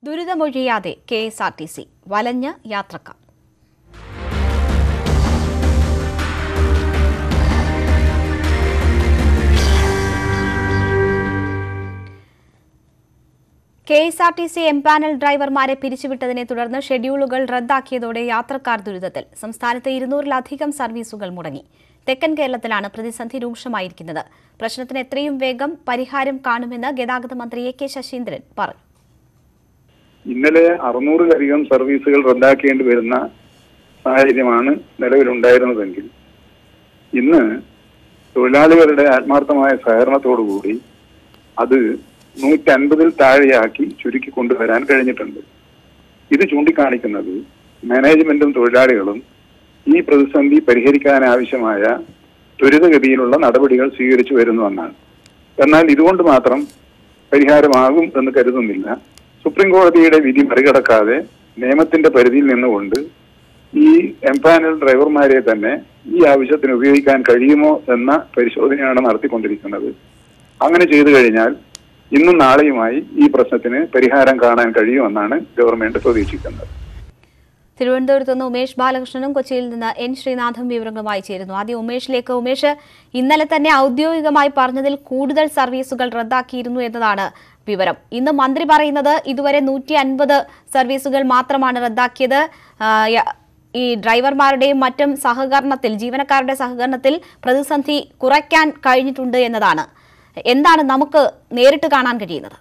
ദുരിതമൊഴിയാതെ K S R T C വലഞ്ഞ യാത്രക്കാർ K S R T C empanel ഡ്രൈവർമാരെ പിരിച്ചുവിട്ടതിനെ തുടർന്ന് ഷെഡ്യൂളുകൾ റദ്ദാക്കിയതോടെ യാത്രക്കാർ ദുരിതത്തിൽ സംസ്ഥാനത്ത് ഇരുന്നൂറിലധികം സർവീസുകൾ മുടങ്ങി തെക്കൻ കേരളത്തിലാണ് പ്രതിസന്ധി രൂക്ഷമായിരിക്കുന്നത് പ്രശ്നത്തിന് എത്രയും വേഗം പരിഹാരം കാണുമെന്ന് ഗതാഗത മന്ത്രി എ കെ ശശീന്ദ്രൻ പറഞ്ഞു ഇന്നലെ അറുന്നൂറിലധികം സർവീസുകൾ റദ്ദാക്കേണ്ടി വരുന്ന സാഹചര്യമാണ് നിലവിലുണ്ടായിരുന്നതെങ്കിൽ ഇന്ന് തൊഴിലാളികളുടെ ആത്മാർത്ഥമായ സഹകരണത്തോടുകൂടി അത് നൂറ്റൻപതിൽ താഴെയാക്കി ചുരുക്കി കൊണ്ടുവരാൻ കഴിഞ്ഞിട്ടുണ്ട് ഇത് ചൂണ്ടിക്കാണിക്കുന്നത് മാനേജ്മെന്റും തൊഴിലാളികളും ഈ പ്രതിസന്ധി പരിഹരിക്കാൻ ആവശ്യമായ ത്വരിതഗതിയിലുള്ള നടപടികൾ സ്വീകരിച്ചു വരുന്നുവെന്നാണ് എന്നാൽ ഇതുകൊണ്ട് മാത്രം പരിഹാരമാകും എന്ന് കരുതുന്നില്ല സുപ്രീം കോടതിയുടെ വിധി മറികടക്കാതെ നിയമത്തിന്റെ പരിധിയിൽ നിന്നുകൊണ്ട് ഈ എംപാനൽ ഡ്രൈവർമാരെ തന്നെ ഈ ആവശ്യത്തിന് ഉപയോഗിക്കാൻ കഴിയുമോ എന്ന പരിശോധനയാണ് നടത്തിക്കൊണ്ടിരിക്കുന്നത് അങ്ങനെ ചെയ്തു കഴിഞ്ഞാൽ ഇന്നും നാളെയുമായി ഈ പ്രശ്നത്തിന് പരിഹാരം കാണാൻ കഴിയുമെന്നാണ് ഗവൺമെന്റ് പ്രതീക്ഷിക്കുന്നത് തിരുവനന്തപുരത്ത് നിന്ന് ഉമേഷ് ബാലകൃഷ്ണനും കൊച്ചിയിൽ നിന്ന് എൻ ശ്രീനാഥും വിവരങ്ങളുമായി ചേരുന്നു ആദ്യം ഉമേഷിലേക്ക് ഉമേഷ് ഇന്നലെ തന്നെ ഔദ്യോഗികമായി പറഞ്ഞതിൽ കൂടുതൽ സർവീസുകൾ റദ്ദാക്കിയിരുന്നു എന്നതാണ് വിവരം ഇന്ന് മന്ത്രി പറയുന്നത് ഇതുവരെ നൂറ്റി അൻപത് സർവീസുകൾ മാത്രമാണ് റദ്ദാക്കിയത് ആ, യ- ഈ ഡ്രൈവർമാരുടെയും മറ്റും സഹകരണത്തിൽ ജീവനക്കാരുടെ സഹകരണത്തിൽ പ്രതിസന്ധി കുറയ്ക്കാൻ കഴിഞ്ഞിട്ടുണ്ട് എന്നതാണ് എന്താണ് നമുക്ക് നേരിട്ട് കാണാൻ കഴിയുന്നത്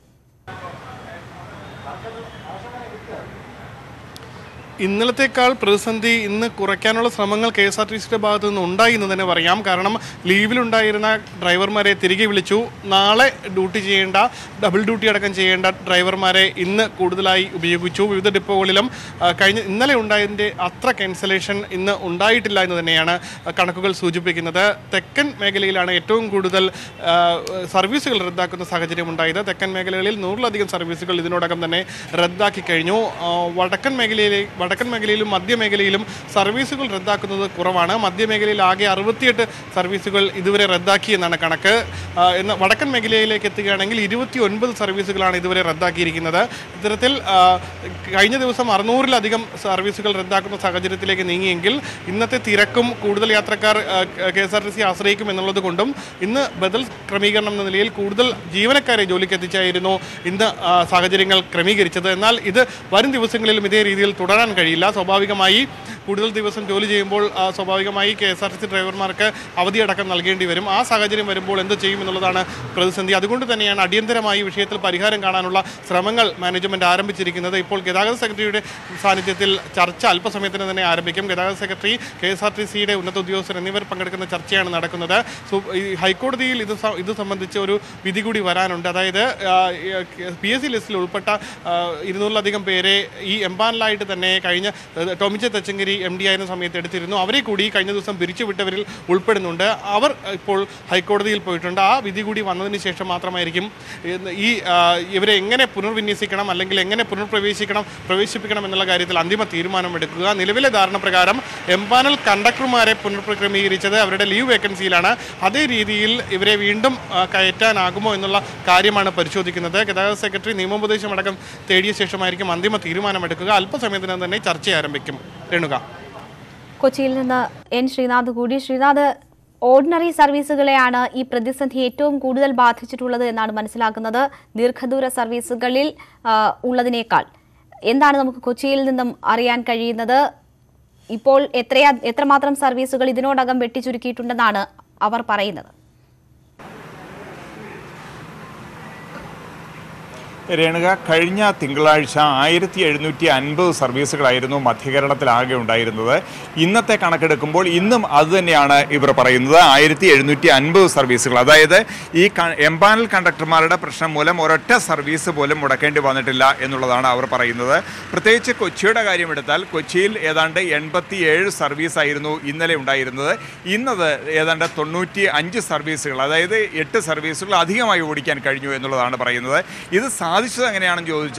ഇന്നലത്തേക്കാൾ പ്രതിസന്ധി ഇന്ന് കുറയ്ക്കാനുള്ള ശ്രമങ്ങൾ കെ എസ് ആർ ടി സിയുടെ ഭാഗത്തു നിന്ന് ഉണ്ടായി എന്ന് തന്നെ പറയാം കാരണം ലീവിലുണ്ടായിരുന്ന ഡ്രൈവർമാരെ തിരികെ വിളിച്ചു നാളെ ഡ്യൂട്ടി ചെയ്യേണ്ട ഡബിൾ ഡ്യൂട്ടി അടക്കം ചെയ്യേണ്ട ഡ്രൈവർമാരെ ഇന്ന് കൂടുതലായി ഉപയോഗിച്ചു വിവിധ ഡിപ്പോകളിലും ആ, കഴിഞ്ഞ ഇന്നലെ ഉണ്ടായതിൻ്റെ അത്ര ക്യാൻസലേഷൻ ഇന്ന് ഉണ്ടായിട്ടില്ല എന്ന് തന്നെയാണ് കണക്കുകൾ സൂചിപ്പിക്കുന്നത് തെക്കൻ മേഖലയിലാണ് ഏറ്റവും കൂടുതൽ ആ, സർവീസുകൾ റദ്ദാക്കുന്ന സാഹചര്യം ഉണ്ടായത് തെക്കൻ മേഖലകളിൽ നൂറിലധികം സർവീസുകൾ ഇതിനോടകം തന്നെ റദ്ദാക്കി കഴിഞ്ഞു ആ, വടക്കൻ മേഖലയിലെ വടക്കൻ മേഖലയിലും മധ്യമേഖലയിലും സർവീസുകൾ റദ്ദാക്കുന്നത് കുറവാണ് മധ്യമേഖലയിൽ ആകെ അറുപത്തിയെട്ട് സർവീസുകൾ ഇതുവരെ റദ്ദാക്കി എന്നാണ് കണക്ക് ആ, എന്ന് വടക്കൻ മേഖലയിലേക്ക് എത്തുകയാണെങ്കിൽ ഇരുപത്തി ഒൻപത് സർവീസുകളാണ് ഇതുവരെ റദ്ദാക്കിയിരിക്കുന്നത് ഇത്തരത്തിൽ ആ, കഴിഞ്ഞ ദിവസം അറുന്നൂറിലധികം സർവീസുകൾ റദ്ദാക്കുന്ന സാഹചര്യത്തിലേക്ക് നീങ്ങിയെങ്കിൽ ഇന്നത്തെ തിരക്കും കൂടുതൽ യാത്രക്കാർ K S R T C ആശ്രയിക്കും എന്നുള്ളത് കൊണ്ടും ഇന്ന് ബദൽ ക്രമീകരണം എന്ന നിലയിൽ കൂടുതൽ ജീവനക്കാരെ ജോലിക്ക് എത്തിച്ചായിരുന്നു ഇന്ന് ആ, സാഹചര്യങ്ങൾ ക്രമീകരിച്ചത് എന്നാൽ ഇത് വരും ദിവസങ്ങളിലും ഇതേ രീതിയിൽ തുടരാൻ കഴിയില്ല സ്വാഭാവികമായി കൂടുതൽ ദിവസം ജോലി ചെയ്യുമ്പോൾ ആ, സ്വാഭാവികമായി K S R T C ഡ്രൈവർമാർക്ക് അവധിയടക്കം നൽകേണ്ടി വരും ആ സാഹചര്യം വരുമ്പോൾ എന്ത് ചെയ്യും എന്നുള്ളതാണ് പ്രതിസന്ധി അതുകൊണ്ട് തന്നെയാണ് അടിയന്തരമായി ഈ വിഷയത്തിൽ പരിഹാരം കാണാനുള്ള ശ്രമങ്ങൾ മാനേജ്മെന്റ് ആരംഭിച്ചിരിക്കുന്നത് ഇപ്പോൾ ഗതാഗത സെക്രട്ടറിയുടെ സാന്നിധ്യത്തിൽ ചർച്ച അല്പസമയത്തിന് തന്നെ ആരംഭിക്കും ഗതാഗത secretary K S R T സിയുടെ ഉന്നത ഉദ്യോഗസ്ഥർ എന്നിവർ പങ്കെടുക്കുന്ന ചർച്ചയാണ് നടക്കുന്നത് സു- ഈ ഹൈക്കോടതിയിൽ ഇത് സ- ഇത് സംബന്ധിച്ച് ഒരു വിധി കൂടി വരാനുണ്ട് അതായത് പി എസ് സി ലിസ്റ്റിൽ ഉൾപ്പെട്ട ആ, ഇരുന്നൂറിലധികം പേരെ ഈ എംപാനലായിട്ട് തന്നെ കഴിഞ്ഞ ഏഹ്, ടോമിച്ച തച്ചങ്കരി എം ഡി ആയിരുന്ന സമയത്ത് എടുത്തിരുന്നു അവരെ കൂടി കഴിഞ്ഞ ദിവസം പിരിച്ചുവിട്ടവരിൽ ഉൾപ്പെടുന്നുണ്ട് അവർ ഇപ്പോൾ ഹൈക്കോടതിയിൽ പോയിട്ടുണ്ട് ആ വിധി കൂടി വന്നതിന് ശേഷം മാത്രമായിരിക്കും ഇന്ന് ഈ ആ, ഇവരെ എങ്ങനെ പുനർവിന്യസിക്കണം അല്ലെങ്കിൽ എങ്ങനെ പുനർപ്രവേശിക്കണം പ്രവേശിപ്പിക്കണം എന്നുള്ള കാര്യത്തിൽ അന്തിമ തീരുമാനമെടുക്കുക നിലവിലെ ധാരണ പ്രകാരം എംപാനൽ കണ്ടക്ടർമാരെ പുനർക്രമീകരിച്ചത് അവരുടെ ലീവ് വേക്കൻസിയിലാണ് അതേ രീതിയിൽ ഇവരെ വീണ്ടും ആ, കയറ്റാനാകുമോ എന്നുള്ള കാര്യമാണ് പരിശോധിക്കുന്നത് ഗതാഗത സെക്രട്ടറി നിയമോപദേശം അടക്കം തേടിയ ശേഷമായിരിക്കും അന്തിമ തീരുമാനമെടുക്കുക അല്പസമയത്തിനകം തന്നെ ചർച്ച ആരംഭിക്കും രേണുക കൊച്ചിയിൽ നിന്ന് എൻ ശ്രീനാഥ് കൂടി ശ്രീനാഥ് ഓർഡിനറി സർവീസുകളെയാണ് ഈ പ്രതിസന്ധി ഏറ്റവും കൂടുതൽ ബാധിച്ചിട്ടുള്ളത് എന്നാണ് മനസ്സിലാക്കുന്നത് ദീർഘദൂര സർവീസുകളിൽ ആ, ഉള്ളതിനേക്കാൾ എന്താണ് നമുക്ക് കൊച്ചിയിൽ നിന്നും അറിയാൻ കഴിയുന്നത് ഇപ്പോൾ എത്രയാ എത്രമാത്രം സർവീസുകൾ ഇതിനോടകം വെട്ടിച്ചുരുക്കിയിട്ടുണ്ടെന്നാണ് അവർ പറയുന്നത് രേണുക കഴിഞ്ഞ തിങ്കളാഴ്ച ആയിരത്തി എഴുന്നൂറ്റി അൻപത് സർവീസുകളായിരുന്നു മധ്യകേരളത്തിലാകെ ഉണ്ടായിരുന്നത് ഇന്നത്തെ കണക്കെടുക്കുമ്പോൾ ഇന്നും അതുതന്നെയാണ് ഇവർ പറയുന്നത് ആയിരത്തി എഴുന്നൂറ്റി അൻപത് സർവീസുകൾ അതായത് ഈ ക- എംപാനൽ കണ്ടക്ടർമാരുടെ പ്രശ്നം മൂലം ഒരൊറ്റ സർവീസ് പോലും മുടക്കേണ്ടി വന്നിട്ടില്ല എന്നുള്ളതാണ് അവർ പറയുന്നത് പ്രത്യേകിച്ച് കൊച്ചിയുടെ കാര്യം എടുത്താൽ കൊച്ചിയിൽ ഏതാണ്ട് എൺപത്തി ഏഴ് സർവീസായിരുന്നു ഇന്നലെ ഉണ്ടായിരുന്നത് ഇന്നത് ഏതാണ്ട് തൊണ്ണൂറ്റി അഞ്ച് സർവീസുകൾ അതായത് എട്ട് സർവീസുകൾ അധികമായി ഓടിക്കാൻ കഴിഞ്ഞു എന്നുള്ളതാണ് പറയുന്നത് ഇത് സാധിച്ചത് എങ്ങനെയാണെന്ന് ചോദിച്ചാൽ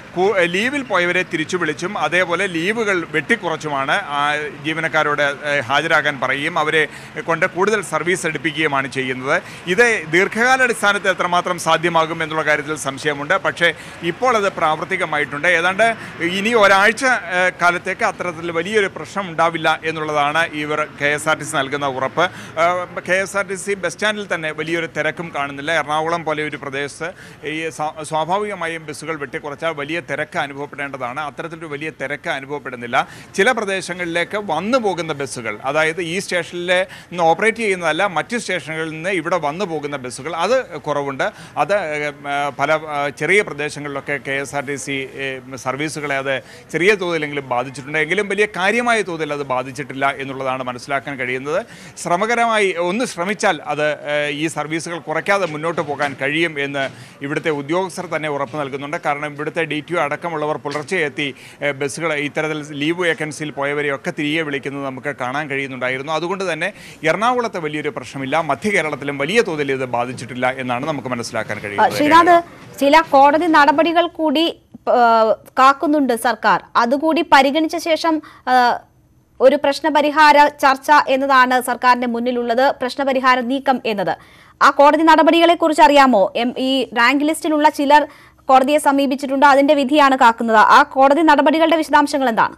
കു- ലീവിൽ പോയവരെ തിരിച്ചു വിളിച്ചും അതേപോലെ ലീവുകൾ വെട്ടിക്കുറച്ചുമാണ് ആ, ജീവനക്കാരോട് ഏഹ്, ഹാജരാകാൻ പറയുകയും അവരെ കൊണ്ട് കൂടുതൽ സർവീസ് എടുപ്പിക്കുകയുമാണ് ചെയ്യുന്നത് ഇത് ദീർഘകാലാടിസ്ഥാനത്തിൽ എത്രമാത്രം സാധ്യമാകും എന്നുള്ള കാര്യത്തിൽ സംശയമുണ്ട് പക്ഷേ ഇപ്പോൾ അത് പ്രാവർത്തികമായിട്ടുണ്ട് ഏതാണ്ട് ഇനി ഒരാഴ്ച ഏഹ്, കാലത്തേക്ക് അത്തരത്തിൽ വലിയൊരു പ്രശ്നം ഉണ്ടാവില്ല എന്നുള്ളതാണ് ഇവർ K S R T C നൽകുന്ന ഉറപ്പ് K S R T C bus സ്റ്റാൻഡിൽ തന്നെ വലിയൊരു തിരക്കും കാണുന്നില്ല എറണാകുളം പോലെ ഒരു പ്രദേശത്ത് ഈ സ്വാ- സ്വാഭാവികമായും ബസ്സുകൾ വെട്ടിക്കുറച്ചാൽ വലിയ തിരക്ക് അനുഭവപ്പെടേണ്ടതാണ് അത്തരത്തിലൊരു വലിയ തിരക്ക് അനുഭവപ്പെടുന്നില്ല ചില പ്രദേശങ്ങളിലേക്ക് വന്നു പോകുന്ന ബസ്സുകൾ അതായത് ഈ സ്റ്റേഷനിൽ നിന്ന് ഓപ്പറേറ്റ് ചെയ്യുന്നതല്ല മറ്റ് സ്റ്റേഷനുകളിൽ നിന്ന് ഇവിടെ വന്നു പോകുന്ന ബസ്സുകൾ അത് കുറവുണ്ട് അത് ഏഹ്, പല ആ, ചെറിയ പ്രദേശങ്ങളിലൊക്കെ K S R T C സർവീസുകളെ അത് ചെറിയ തോതിലെങ്കിലും ബാധിച്ചിട്ടുണ്ട് എങ്കിലും വലിയ കാര്യമായ തോതിൽ അത് ബാധിച്ചിട്ടില്ല എന്നുള്ളതാണ് മനസ്സിലാക്കാൻ കഴിയുന്നത് ശ്രമകരമായി ഒന്ന് ശ്രമിച്ചാൽ അത് ഏഹ്, ഈ സർവീസുകൾ കുറയ്ക്കാതെ മുന്നോട്ട് പോകാൻ കഴിയും എന്ന് ഇവിടുത്തെ ഉദ്യോഗസ്ഥർ തന്നെ ഉറപ്പ് നൽകുന്നുണ്ട് കാരണം ഇവിടുത്തെ ഡി ടി ഒ അടക്കമുള്ളവർ പുലർച്ചെ എത്തി ഏഹ്, ബസ്സുകൾ ഇത്തരത്തിൽ ലീവ് വേക്കൻസിയിൽ പോയവരെയൊക്കെ തിരികെ വിളിക്കുന്നത് നമുക്ക് കാണാൻ കഴിയുന്നുണ്ടായിരുന്നു അതുകൊണ്ട് തന്നെ എറണാകുളത്തെ വലിയൊരു പ്രശ്നമില്ല മധ്യ കേരളത്തിലും വലിയ തോതിൽ ഇത് ബാധിച്ചിട്ടില്ല എന്നാണ് നമുക്ക് മനസ്സിലാക്കാൻ ആ, കഴിയുന്നത് ശ്രീനാഥ് ചില കോടതി നടപടികൾ കൂടി ആ, കാക്കുന്നുണ്ട് സർക്കാർ അതുകൂടി പരിഗണിച്ച ശേഷം ആ, ഒരു പ്രശ്നപരിഹാര ചർച്ച എന്നതാണ് സർക്കാരിന്റെ മുന്നിലുള്ളത് പ്രശ്നപരിഹാര നീക്കം എന്നത് ആ കോടതി നടപടികളെ കുറിച്ച് അറിയാമോ എം ഈ റാങ്ക് ലിസ്റ്റിലുള്ള ചിലർ കോടതിയെ സമീപിച്ചിട്ടുണ്ട് അതിന്റെ വിധിയാണ് കാക്കുന്നത് ആ കോടതി നടപടികളുടെ വിശദാംശങ്ങൾ എന്താണ്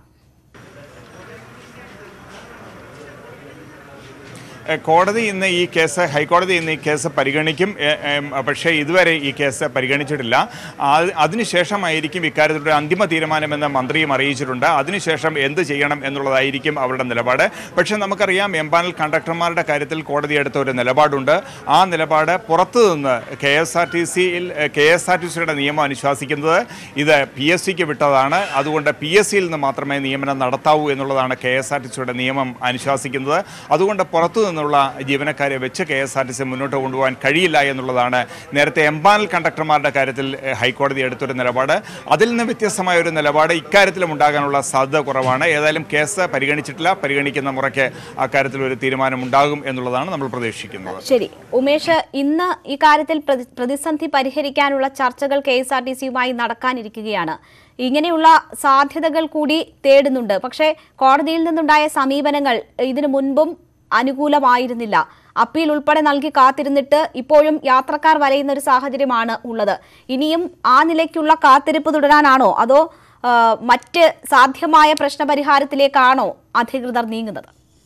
ഏ, കോടതി ഇന്ന് ഈ കേസ് ഹൈക്കോടതി ഇന്ന് ഈ കേസ് പരിഗണിക്കും ഏ, ഏം, പക്ഷേ ഇതുവരെ ഈ കേസ് പരിഗണിച്ചിട്ടില്ല ആ- അതിനുശേഷമായിരിക്കും ഇക്കാര്യത്തിലൊരു അന്തിമ തീരുമാനമെന്ന് മന്ത്രിയും അറിയിച്ചിട്ടുണ്ട് അതിനുശേഷം എന്ത് ചെയ്യണം എന്നുള്ളതായിരിക്കും അവരുടെ നിലപാട് പക്ഷേ നമുക്കറിയാം എംപാനൽ കണ്ടക്ടർമാരുടെ കാര്യത്തിൽ കോടതി എടുത്ത ഒരു നിലപാടുണ്ട് ആ നിലപാട് പുറത്തു നിന്ന് കെ എസ് ആർ ടി സിയിൽ കെ എസ് ആർ ടി സിയുടെ നിയമം അനുശാസിക്കുന്നത് ഇത് പി എസ് സിക്ക് വിട്ടതാണ് അതുകൊണ്ട് പി എസ് സിയിൽ നിന്ന് മാത്രമേ നിയമനം നടത്താവൂ എന്നുള്ളതാണ് കെ എസ് ആർ ടി സിയുടെ നിയമം അനുശാസിക്കുന്നത് അതുകൊണ്ട് പുറത്തു നിന്നുള്ള ജീവനക്കാരെ വെച്ച് K S R T C മുന്നോട്ട് കൊണ്ടുപോകാൻ കഴിയില്ല എന്നുള്ളതാണ് നേരത്തെ എംപാനൽ കണ്ടക്ടർമാരുടെ കാര്യത്തിൽ ഏഹ്, ഹൈക്കോടതി എടുത്തൊരു നിലപാട് അതിൽ നിന്ന് വ്യത്യസ്തമായ ഒരു നിലപാട് ഇക്കാര്യത്തിലും ഉണ്ടാകാനുള്ള സാധ്യത കുറവാണ് ഏതായാലും കേസ് പരിഗണിച്ചിട്ടില്ല പരിഗണിക്കുന്ന മുറയ്ക്ക് അക്കാര്യത്തിൽ ഒരു തീരുമാനം ഉണ്ടാകും എന്നുള്ളതാണ് നമ്മൾ പ്രതീക്ഷിക്കുന്നത് ശരി ഉമേഷ് ഇന്ന് ഈ കാര്യത്തിൽ പ്രതി- പ്രതിസന്ധി പരിഹരിക്കാനുള്ള ചർച്ചകൾ കെ എസ് ആർ ടി സിയുമായി നടക്കാനിരിക്കുകയാണ് ഇങ്ങനെയുള്ള സാധ്യതകൾ കൂടി തേടുന്നുണ്ട് പക്ഷേ കോടതിയിൽ നിന്നുണ്ടായ സമീപനങ്ങൾ ഇതിനു മുൻപും അനുകൂലമായിരുന്നില്ല അപ്പീൽ ഉൾപ്പെടെ നൽകി കാത്തിരുന്നിട്ട് ഇപ്പോഴും യാത്രക്കാർ വലയുന്ന ഒരു സാഹചര്യമാണ് ഉള്ളത് ഇനിയും ആ നിലയ്ക്കുള്ള കാത്തിരിപ്പ് തുടരാനാണോ അതോ ആ, മറ്റ് സാധ്യമായ പ്രശ്നപരിഹാരത്തിലേക്കാണോ അധികൃതർ നീങ്ങുന്നത്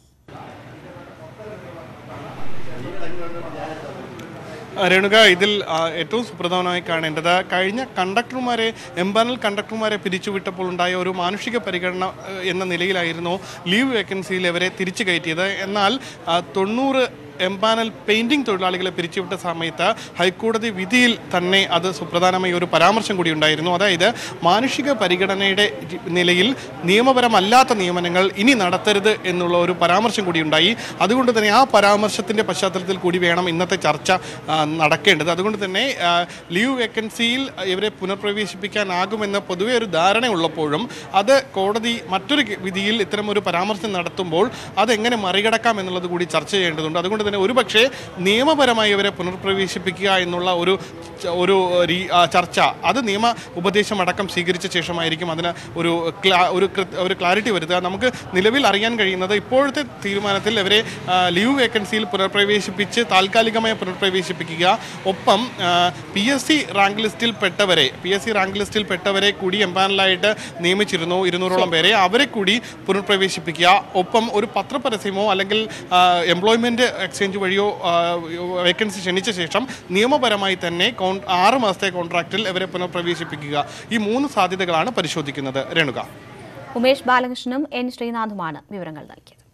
രേണുക ഇതിൽ ആ, ഏറ്റവും സുപ്രധാനമായി കാണേണ്ടത് കഴിഞ്ഞ കണ്ടക്ടർമാരെ എംപാനൽ കണ്ടക്ടർമാരെ പിരിച്ചുവിട്ടപ്പോൾ ഉണ്ടായ ഒരു മാനുഷിക പരിഗണന ഏഹ്, എന്ന നിലയിലായിരുന്നു ലീവ് വേക്കൻസിയിൽ ഇവരെ തിരിച്ചു കയറ്റിയത് എന്നാൽ ആ, തൊണ്ണൂറ് എംപാനൽ പെയിന്റിംഗ് തൊഴിലാളികളെ പിരിച്ചുവിട്ട സമയത്ത് ഹൈക്കോടതി വിധിയിൽ തന്നെ അത് സുപ്രധാനമായ ഒരു പരാമർശം കൂടി ഉണ്ടായിരുന്നു അതായത് മാനുഷിക പരിഗണനയുടെ രി- നിലയിൽ നിയമപരമല്ലാത്ത നിയമനങ്ങൾ ഇനി നടത്തരുത് എന്നുള്ള ഒരു പരാമർശം കൂടി ഉണ്ടായി അതുകൊണ്ട് തന്നെ ആ പരാമർശത്തിന്റെ പശ്ചാത്തലത്തിൽ കൂടി വേണം ഇന്നത്തെ ചർച്ച ആ, നടക്കേണ്ടത് അതുകൊണ്ട് തന്നെ ആ, ലീവ് വേക്കൻസിയിൽ ഇവരെ പുനഃപ്രവേശിപ്പിക്കാനാകുമെന്ന് പൊതുവെ ഒരു ധാരണയുള്ളപ്പോഴും അത് കോടതി മറ്റൊരു വിധിയിൽ ഇത്തരം ഒരു പരാമർശം നടത്തുമ്പോൾ അതെങ്ങനെ മറികടക്കാം എന്നുള്ളത് കൂടി ചർച്ച ചെയ്യേണ്ടതുണ്ട് അതുകൊണ്ട് തന്നെ ഒരുപക്ഷെ നിയമപരമായി ഇവരെ പുനഃപ്രവേശിപ്പിക്കുക എന്നുള്ള ഒരു ച- ഒരു രീ- ആ, ചർച്ച അത് നിയമ ഉപദേശം അടക്കം സ്വീകരിച്ച ശേഷമായിരിക്കും അതിന് ഒരു ക്ലാ- ഒരു കൃ- ഒരു ക്ലാരിറ്റി വരുത്തുക നമുക്ക് നിലവിൽ അറിയാൻ കഴിയുന്നത് ഇപ്പോഴത്തെ തീരുമാനത്തിൽ ഇവരെ ആ, ലീവ് വേക്കൻസിയിൽ പുനഃപ്രവേശിപ്പിച്ച് താൽക്കാലികമായി പുനഃപ്രവേശിപ്പിക്കുക ഒപ്പം പി എസ് സി റാങ്ക് ലിസ്റ്റിൽ പെട്ടവരെ പി എസ് സി റാങ്ക് ലിസ്റ്റിൽ പെട്ടവരെ കൂടി എംപാനലായിട്ട് നിയമിച്ചിരുന്നു ഇരുന്നൂറോളം പേരെ അവരെ കൂടി പുനഃപ്രവേശിപ്പിക്കുക ഒപ്പം ഒരു പത്രപരസ്യമോ അല്ലെങ്കിൽ എംപ്ലോയ്മെന്റ് എക്സ്ചേഞ്ച് വഴിയോ വേക്കൻസി ക്ഷണിച്ച ശേഷം നിയമപരമായി തന്നെ കോൺ ആറ് മാസത്തെ കോൺട്രാക്റ്റിൽ ഇവരെ പുനഃപ്രവേശിപ്പിക്കുക ഈ മൂന്ന് സാധ്യതകളാണ് പരിശോധിക്കുന്നത് രേണുക ഉമേഷ് ബാലകൃഷ്ണനും എൻ ശ്രീനാഥുമാണ് വിവരങ്ങൾ നൽകിയത്